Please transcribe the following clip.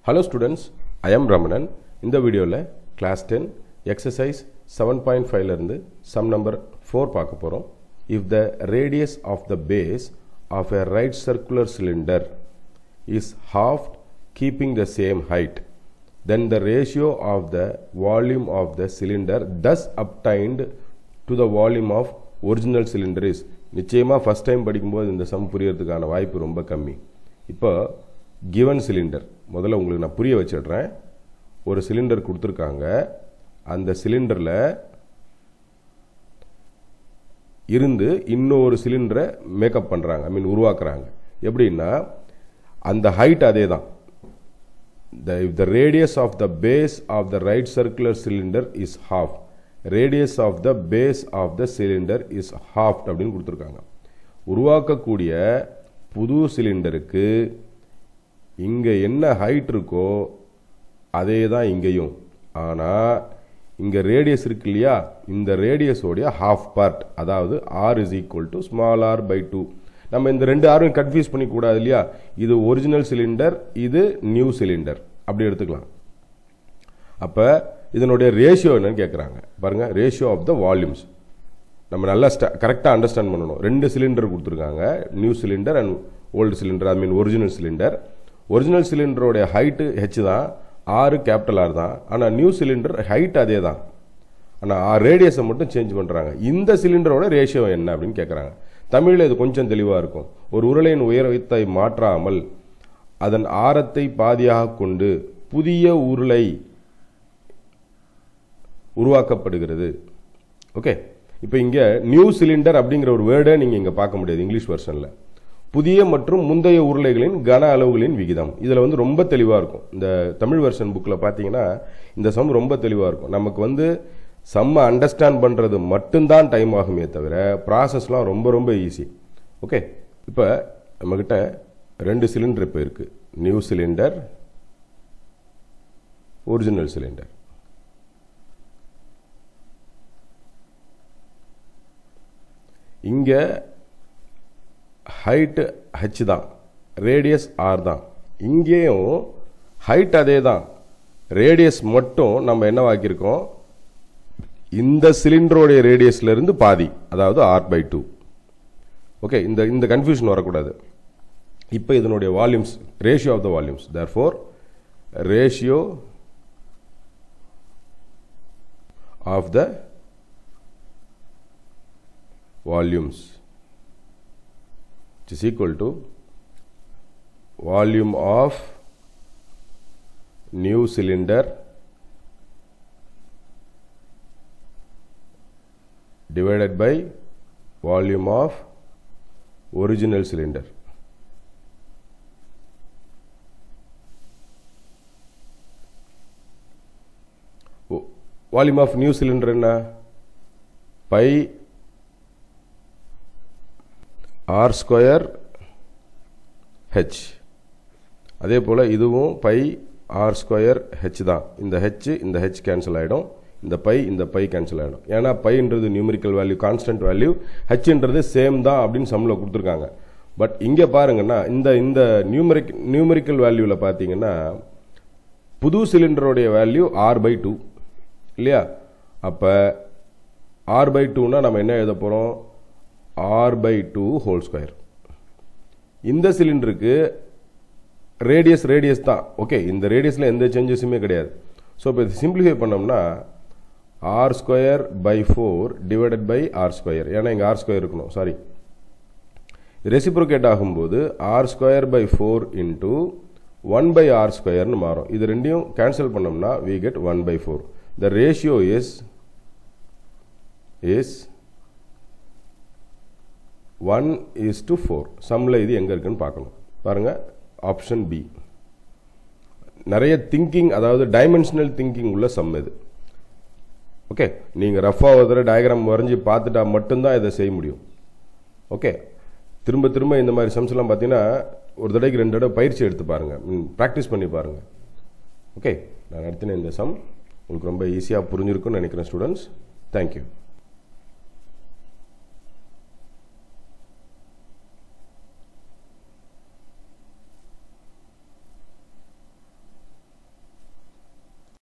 Hello students I am Ramanan இந்த வீடியோவில் class ten exercise seven point ஃபைவ்லேருந்து சம் நம்பர் ஃபோர் பார்க்க போகிறோம் if the radius of the base of a right circular cylinder is halved keeping the same height then the ratio of the volume of the cylinder thus obtained to the volume of original cylinder is நிச்சயமாக first time படிக்கும்போது இந்த some புரியறதுக்கான வாய்ப்பு ரொம்ப கம்மி இப்போ given cylinder முதல்ல உங்களுக்கு நான் புரிய வச்சிடுறேன் ஒரு சிலிண்டர் கொடுத்துருக்காங்க அந்த சிலிண்டரில் இருந்து இன்னொரு சிலிண்டரை மேக்கப் பண்ணுறாங்க ஐ மீன் உருவாக்குறாங்க எப்படின்னா அந்த ஹைட் அதே தான் the if the radius of the base of the right circular cylinder is half radius of the base of the cylinder is half அப்படின்னு கொடுத்துருக்காங்க உருவாக்கக்கூடிய புது சிலிண்டருக்கு இங்கே என்ன ஹைட் இருக்கோ அதே தான் இங்கேயும் ஆனால் இங்கே ரேடியஸ் இருக்கு இல்லையா இந்த ரேடியஸோடைய ஹாஃப் பார்ட் அதாவது R is equal to small R by two நம்ம இந்த ரெண்டு ஆரும் கன்ஃபியூஸ் பண்ணிக்கூடாது இல்லையா இது ஒரிஜினல் சிலிண்டர் இது நியூ சிலிண்டர் அப்படி எடுத்துக்கலாம் அப்போ இதனுடைய ரேஷியோ என்னன்னு கேட்குறாங்க பாருங்கள் ரேஷியோ ஆஃப் த வால்யூம்ஸ் நம்ம நல்லா ஸ்ட கரெக்டாக அண்டர்ஸ்டாண்ட் பண்ணணும் ரெண்டு சிலிண்டர் கொடுத்துருக்காங்க new cylinder and old cylinder I mean original cylinder original சிலிண்டரோடைய ஹைட்டு ஹெச் தான் ஆறு கேபிட்டல் ஆர் தான் ஆனால் நியூ சிலிண்டர் ஹைட் அதே தான் ஆனால் ரேடியஸை மட்டும் சேஞ்ச் பண்ணுறாங்க இந்த சிலிண்டரோட ரேஷியோ என்ன அப்படின்னு கேட்குறாங்க தமிழில் இது கொஞ்சம் தெளிவாக இருக்கும் ஒரு உருளையின் உயரத்தை மாற்றாமல் அதன் ஆரத்தை பாதியாக கொண்டு புதிய உருளை உருவாக்கப்படுகிறது ஓகே இப்போ இங்கே நியூ சிலிண்டர் அப்படிங்கிற ஒரு வேர்டை நீங்கள் இங்கே பார்க்க முடியாது இங்கிலீஷ் வெர்ஷனில் புதிய மற்றும் முந்தைய உருளைகளின் கன அளவுகளின் விகிதம் இதில் வந்து ரொம்ப தெளிவாக இருக்கும் இந்த தமிழ் வெர்ஷன் புக்கில் பார்த்தீங்கன்னா இந்த சம் ரொம்ப தெளிவாக இருக்கும் நமக்கு வந்து செம்ம அண்டர்ஸ்டாண்ட் பண்ணுறது மட்டும்தான் டைம் ஆகுமே தவிர ப்ராசஸ்லாம் ரொம்ப ரொம்ப ஈஸி ஓகே இப்போ நம்மக்கிட்ட ரெண்டு சிலிண்டர் இப்போ இருக்குது நியூ சிலிண்டர் ஒரிஜினல் சிலிண்டர் இங்கே ஹைட்டு ஹச் தான் ரேடியஸ் ஆர் தான் இங்கேயும் ஹைட் அதே தான் ரேடியஸ் மட்டும் நம்ம என்னவாக்கியிருக்கோம் இந்த சிலிண்டரோடைய ரேடியஸ்ல இருந்து பாதி அதாவது ஆர் பை டூ ஓகே இந்த இந்த கன்ஃபியூஷன் வரக்கூடாது இப்போ இதனுடைய volumes ratio of the volumes therefore ratio of the volumes is equal to volume of new cylinder divided by volume of original cylinder. Volume of new cylinder என்ன pi R square H அதே போல் இதுவும் by R square H தான் இந்த H இந்த H cancel ஆகிடும் இந்த by இந்த பை கேன்சல் ஆகிடும் ஏன்னா பைன்றது நியூமரிக்கல் வேல்யூ கான்ஸ்டன்ட் வேல்யூ ஹெச்ன்றது சேம் தான் அப்படின்னு சம்மில் கொடுத்துருக்காங்க பட் இங்கே பாருங்கன்னா இந்த இந்த நியூமரிக் நியூமரிக்கல் வேல்யூவில் பார்த்தீங்கன்னா புது சிலிண்டருடைய வேல்யூ ஆர் பை டூ இல்லையா அப்போ ஆர் பை டூனா நம்ம என்ன எழுத போகிறோம் R by two whole square இந்த சிலிண்டருக்கு ரேடியஸ் ரேடியஸ் தான் ஓகே இந்த ரேடியஸில் எந்த சேஞ்சஸுமே கிடையாது ஸோ இப்போ இது சிம்பிளிஃபை பண்ணோம்னா R square by four divided by R square ஏன்னா இங்கே ஆர் ஸ்கொயர் இருக்கணும் சாரி ரெசிப்ரோகேட் ஆகும்போது R square by four into one by ஆர் ஸ்கொயர்னு மாறும் இது ரெண்டையும் கேன்சல் பண்ணோம்னா we get one by four the ratio is is one is to four சம்மில் இது எங்கே இருக்குன்னு பார்க்கணும் பாருங்கள் ஆப்ஷன் பி நிறைய திங்கிங் அதாவது டைமென்ஷனல் திங்கிங் உள்ள சம் இது ஓகே நீங்கள் ரஃபாக ஒரு தடவை டயக்ராம் வரைஞ்சி பார்த்துட்டா மட்டும்தான் இதை செய்ய முடியும் ஓகே திரும்ப திரும்ப இந்த மாதிரி சம்ஸ்லாம் பார்த்தீங்கன்னா ஒரு தடவைக்கு ரெண்டு தடவை பயிற்சி எடுத்து பாருங்கள் ப்ராக்டிஸ் பண்ணி பாருங்கள் ஓகே நான் நடத்தின இந்த சம் உங்களுக்கு ரொம்ப ஈஸியாக புரிஞ்சிருக்குன்னு நினைக்கிறேன் ஸ்டூடெண்ட்ஸ் தேங்க்யூ